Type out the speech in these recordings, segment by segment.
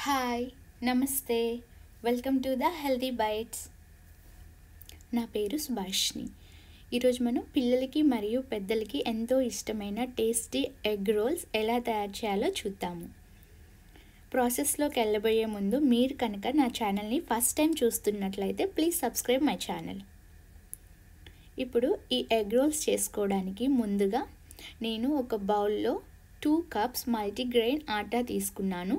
hi నమస్తే welcome to the healthy bites నా పేరు సుభాష్ని ఈరోజు మనం పిల్లలకి మరియు పెద్దలకి ఎంతో ఇష్టమైన టేస్టీ ఎగ్ రోల్స్ ఎలా తయారు చేయాలో చూద్దాము ప్రాసెస్లోకి వెళ్ళబోయే ముందు మీరు కనుక నా ఛానల్ని ఫస్ట్ టైం చూస్తున్నట్లయితే ప్లీజ్ సబ్స్క్రైబ్ మై ఛానల్ ఇప్పుడు ఈ ఎగ్ రోల్స్ చేసుకోవడానికి ముందుగా నేను ఒక బౌల్లో టూ కప్స్ మల్టీగ్రెయిన్ ఆటా తీసుకున్నాను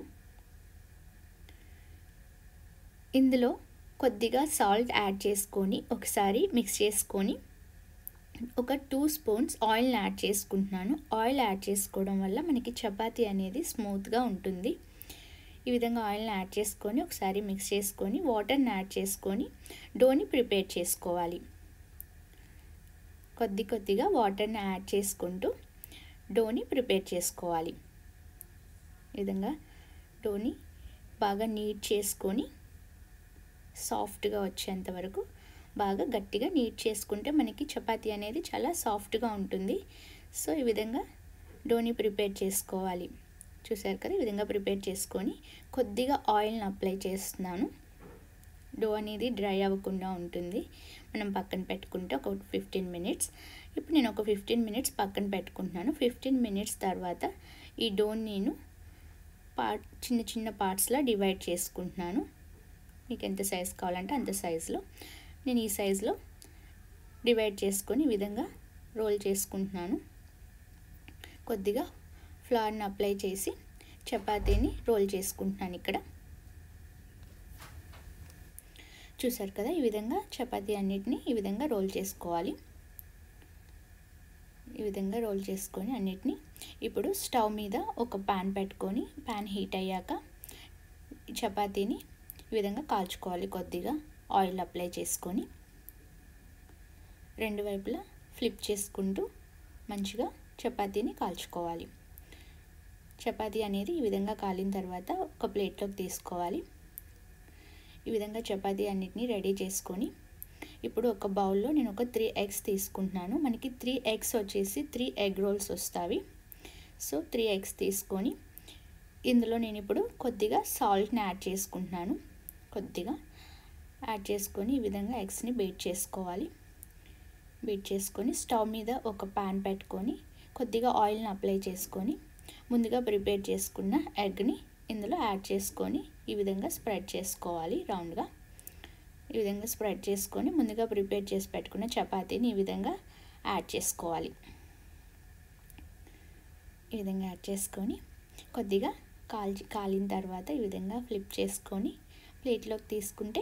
ఇందులో కొద్దిగా సాల్ట్ యాడ్ చేసుకొని ఒకసారి మిక్స్ చేసుకొని ఒక టూ స్పూన్స్ ఆయిల్ని యాడ్ చేసుకుంటున్నాను ఆయిల్ యాడ్ చేసుకోవడం వల్ల మనకి చపాతీ అనేది స్మూత్గా ఉంటుంది ఈ విధంగా ఆయిల్ని యాడ్ చేసుకొని ఒకసారి మిక్స్ చేసుకొని వాటర్ని యాడ్ చేసుకొని డోని ప్రిపేర్ చేసుకోవాలి కొద్ది కొద్దిగా వాటర్ని యాడ్ చేసుకుంటూ డోని ప్రిపేర్ చేసుకోవాలి ఈ విధంగా డోని బాగా నీట్ చేసుకొని సాఫ్ట్గా వచ్చేంత వరకు బాగా గట్టిగా నీట్ చేసుకుంటే మనకి చపాతీ అనేది చాలా సాఫ్ట్గా ఉంటుంది సో ఈ విధంగా డోని ప్రిపేర్ చేసుకోవాలి చూసారు కదా ఈ విధంగా ప్రిపేర్ చేసుకొని కొద్దిగా ఆయిల్ని అప్లై చేస్తున్నాను డో అనేది డ్రై అవ్వకుండా ఉంటుంది మనం పక్కన పెట్టుకుంటే ఒక ఫిఫ్టీన్ మినిట్స్ ఇప్పుడు నేను ఒక ఫిఫ్టీన్ మినిట్స్ పక్కన పెట్టుకుంటున్నాను ఫిఫ్టీన్ మినిట్స్ తర్వాత ఈ డోని నేను పార్ట్ చిన్న చిన్న పార్ట్స్లో డివైడ్ చేసుకుంటున్నాను మీకు ఎంత సైజ్ కావాలంటే అంత సైజులో నేను ఈ సైజులో డివైడ్ చేసుకొని ఈ విధంగా రోల్ చేసుకుంటున్నాను కొద్దిగా ఫ్లవర్ని అప్లై చేసి చపాతీని రోల్ చేసుకుంటున్నాను ఇక్కడ చూసారు కదా ఈ విధంగా చపాతీ అన్నిటిని ఈ విధంగా రోల్ చేసుకోవాలి ఈ విధంగా రోల్ చేసుకొని అన్నిటిని ఇప్పుడు స్టవ్ మీద ఒక ప్యాన్ పెట్టుకొని ప్యాన్ హీట్ అయ్యాక చపాతీని ఈ విధంగా కాల్చుకోవాలి కొద్దిగా ఆయిల్ అప్లై చేసుకొని రెండు వైపులా ఫ్లిప్ చేసుకుంటూ మంచిగా చపాతీని కాల్చుకోవాలి చపాతీ అనేది ఈ విధంగా కాలిన తర్వాత ఒక ప్లేట్లోకి తీసుకోవాలి ఈ విధంగా చపాతీ అన్నిటినీ రెడీ చేసుకొని ఇప్పుడు ఒక బౌల్లో నేను ఒక త్రీ ఎగ్స్ తీసుకుంటున్నాను మనకి త్రీ ఎగ్స్ వచ్చేసి త్రీ ఎగ్ రోల్స్ వస్తాయి సో త్రీ ఎగ్స్ తీసుకొని ఇందులో నేను ఇప్పుడు కొద్దిగా సాల్ట్ని యాడ్ చేసుకుంటున్నాను కొద్దిగా యాడ్ చేసుకొని ఈ విధంగా ఎగ్స్ని బీట్ చేసుకోవాలి బీట్ చేసుకొని స్టవ్ మీద ఒక ప్యాన్ పెట్టుకొని కొద్దిగా ఆయిల్ని అప్లై చేసుకొని ముందుగా ప్రిపేర్ చేసుకున్న ఎగ్ని ఇందులో యాడ్ చేసుకొని ఈ విధంగా స్ప్రెడ్ చేసుకోవాలి రౌండ్గా ఈ విధంగా స్ప్రెడ్ చేసుకొని ముందుగా ప్రిపేర్ చేసి పెట్టుకున్న చపాతీని ఈ విధంగా యాడ్ చేసుకోవాలి ఈ విధంగా యాడ్ చేసుకొని కొద్దిగా కాల్చి కాలిన తర్వాత ఈ విధంగా ఫ్లిప్ చేసుకొని ప్లేట్లోకి తీసుకుంటే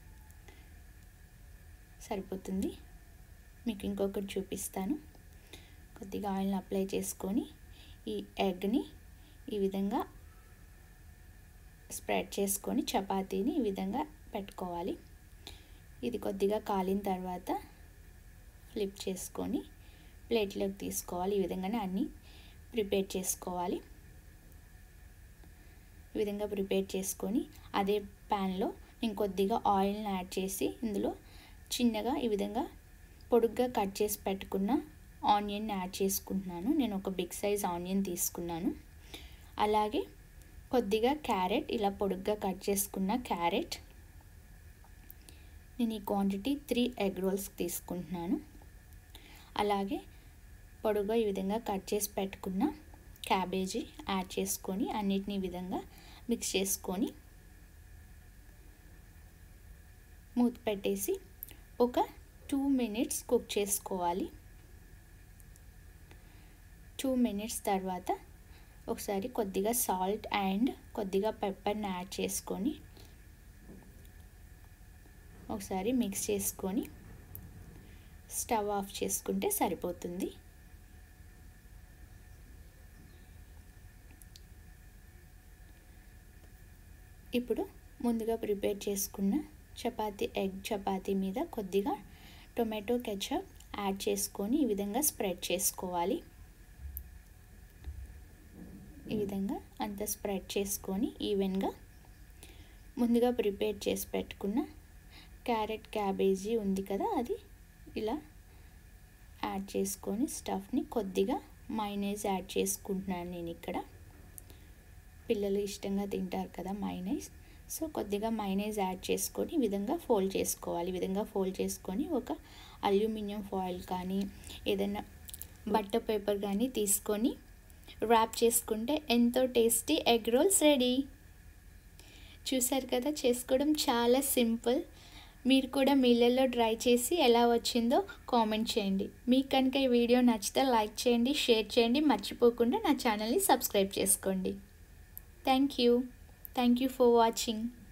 సరిపోతుంది మీకు ఇంకొకటి చూపిస్తాను కొద్దిగా ఆయిల్ని అప్లై చేసుకొని ఈ ఎగ్ని ఈ విధంగా స్ప్రెడ్ చేసుకొని చపాతీని ఈ విధంగా పెట్టుకోవాలి ఇది కొద్దిగా కాలిన తర్వాత ఫ్లిప్ చేసుకొని ప్లేట్లోకి తీసుకోవాలి ఈ విధంగానే అన్నీ ప్రిపేర్ చేసుకోవాలి ఈ విధంగా ప్రిపేర్ చేసుకొని అదే ప్యాన్లో నేను కొద్దిగా ఆయిల్ని యాడ్ చేసి ఇందులో చిన్నగా ఈ విధంగా పొడుగ్గా కట్ చేసి పెట్టుకున్న ఆనియన్ యాడ్ చేసుకుంటున్నాను నేను ఒక బిగ్ సైజ్ ఆనియన్ తీసుకున్నాను అలాగే కొద్దిగా క్యారెట్ ఇలా పొడుగ్గా కట్ చేసుకున్న క్యారెట్ నేను ఈ క్వాంటిటీ త్రీ ఎగ్ రోల్స్ తీసుకుంటున్నాను అలాగే పొడుగా ఈ విధంగా కట్ చేసి పెట్టుకున్న క్యాబేజీ యాడ్ చేసుకొని అన్నిటిని ఈ విధంగా మిక్స్ చేసుకొని మూత పెట్టేసి ఒక టూ మినిట్స్ కుక్ చేసుకోవాలి టూ మినిట్స్ తర్వాత ఒకసారి కొద్దిగా సాల్ట్ అండ్ కొద్దిగా పెప్పర్ని యాడ్ చేసుకొని ఒకసారి మిక్స్ చేసుకొని స్టవ్ ఆఫ్ చేసుకుంటే సరిపోతుంది ఇప్పుడు ముందుగా ప్రిపేర్ చేసుకున్న చపాతీ ఎగ్ చపాతీ మీద కొద్దిగా టొమాటో కెచప్ యాడ్ చేసుకొని ఈ విధంగా స్ప్రెడ్ చేసుకోవాలి ఈ విధంగా అంతా స్ప్రెడ్ చేసుకొని ఈవెన్గా ముందుగా ప్రిపేర్ చేసి పెట్టుకున్న క్యారెట్ క్యాబేజీ ఉంది కదా అది ఇలా యాడ్ చేసుకొని స్టఫ్ని కొద్దిగా మైనేజ్ యాడ్ చేసుకుంటున్నాను నేను ఇక్కడ పిల్లలు ఇష్టంగా తింటారు కదా మైనైజ్ సో కొద్దిగా మైనైజ్ యాడ్ చేసుకొని ఈ విధంగా ఫోల్డ్ చేసుకోవాలి ఈ విధంగా ఫోల్డ్ చేసుకొని ఒక అల్యూమినియం ఫాయిల్ కానీ ఏదైనా బట్టర్ పేపర్ కానీ తీసుకొని ర్యాప్ చేసుకుంటే ఎంతో టేస్టీ ఎగ్ రోల్స్ రెడీ చూసారు కదా చేసుకోవడం చాలా సింపుల్ మీరు కూడా మీళ్ళల్లో ట్రై చేసి ఎలా వచ్చిందో కామెంట్ చేయండి మీకు కనుక ఈ వీడియో నచ్చితే లైక్ చేయండి షేర్ చేయండి మర్చిపోకుండా నా ఛానల్ని సబ్స్క్రైబ్ చేసుకోండి thank you thank you for watching